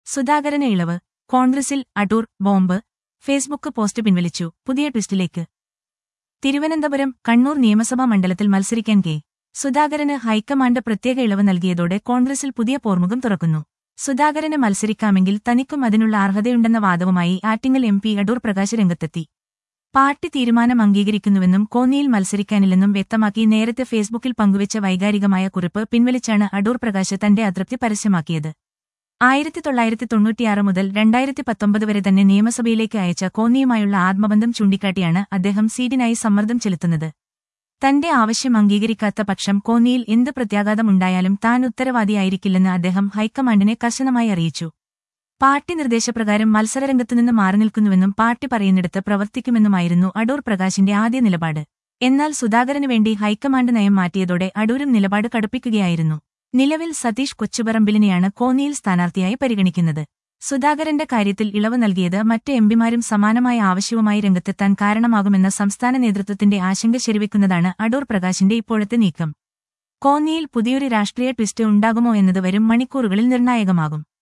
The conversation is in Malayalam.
സുധാകരന് ഇളവ് കോൺഗ്രസിൽ അടൂർ ബോംബ് ഫേസ്ബുക്ക് പോസ്റ്റ് പിൻവലിച്ചു പുതിയ ട്വിസ്റ്റിലേക്ക് തിരുവനന്തപുരം കണ്ണൂർ നിയമസഭാ മണ്ഡലത്തിൽ മത്സരിക്കാൻ കെ സുധാകരന് ഹൈക്കമാൻഡ് പ്രത്യേക ഇളവ് നൽകിയതോടെ കോൺഗ്രസിൽ പുതിയ പോർമുഖം തുറക്കുന്നു സുധാകരന് മത്സരിക്കാമെങ്കിൽ തനിക്കും അതിനുള്ള അർഹതയുണ്ടെന്ന വാദവുമായി ആറ്റിങ്ങൽ എം പി അടൂർ പ്രകാശ് രംഗത്തെത്തി പാർട്ടി തീരുമാനം അംഗീകരിക്കുന്നുവെന്നും കോന്നിയിൽ മത്സരിക്കാനില്ലെന്നും വ്യക്തമാക്കി നേരത്തെ ഫേസ്ബുക്കിൽ പങ്കുവച്ച വൈകാരികമായ കുറിപ്പ് പിൻവലിച്ചാണ് അടൂർ പ്രകാശ് തന്റെ അതൃപ്തി പരസ്യമാക്കിയത് ആയിരത്തി തൊള്ളായിരത്തി തൊണ്ണൂറ്റിയാറ് മുതൽ രണ്ടായിരത്തി പത്തൊമ്പത് വരെ തന്നെ നിയമസഭയിലേക്ക് അയച്ച കോന്നിയുമായുള്ള ആത്മബന്ധം ചൂണ്ടിക്കാട്ടിയാണ് അദ്ദേഹം സീറ്റിനായി സമ്മർദ്ദം ചെലുത്തുന്നത് തന്റെ ആവശ്യം അംഗീകരിക്കാത്ത പക്ഷം കോന്നിയിൽ എന്ത് പ്രത്യാഘാതമുണ്ടായാലും താൻ ഉത്തരവാദിയായിരിക്കില്ലെന്ന് അദ്ദേഹം ഹൈക്കമാൻഡിനെ കർശനമായി അറിയിച്ചു പാർട്ടി നിർദ്ദേശപ്രകാരം മത്സരരംഗത്തുനിന്ന് മാറി നിൽക്കുന്നുവെന്നും പാർട്ടി പറയുന്നിടത്ത് പ്രവർത്തിക്കുമെന്നുമായിരുന്നു അടൂർ പ്രകാശിന്റെ ആദ്യ നിലപാട് എന്നാൽ സുധാകരന് വേണ്ടി ഹൈക്കമാൻഡ് നയം മാറ്റിയതോടെ അടൂരും നിലപാട് കടുപ്പിക്കുകയായിരുന്നു നിലവിൽ സതീഷ് കൊച്ചുപറമ്പിലിനെയാണ് കോന്നിയിൽ സ്ഥാനാർത്ഥിയായി പരിഗണിക്കുന്നത് സുധാകരന്റെ കാര്യത്തിൽ ഇളവ് നൽകിയത് മറ്റ് എംപിമാരും സമാനമായ ആവശ്യവുമായി രംഗത്തെത്താൻ കാരണമാകുമെന്ന സംസ്ഥാന നേതൃത്വത്തിന്റെ ആശങ്ക ശരിവെക്കുന്നതാണ് അടൂർ പ്രകാശിന്റെ ഇപ്പോഴത്തെ നീക്കം കോന്നിയിൽ പുതിയൊരു രാഷ്ട്രീയ ട്വിസ്റ്റ് ഉണ്ടാകുമോ എന്നത് വരും മണിക്കൂറുകളിൽ നിർണായകമാകും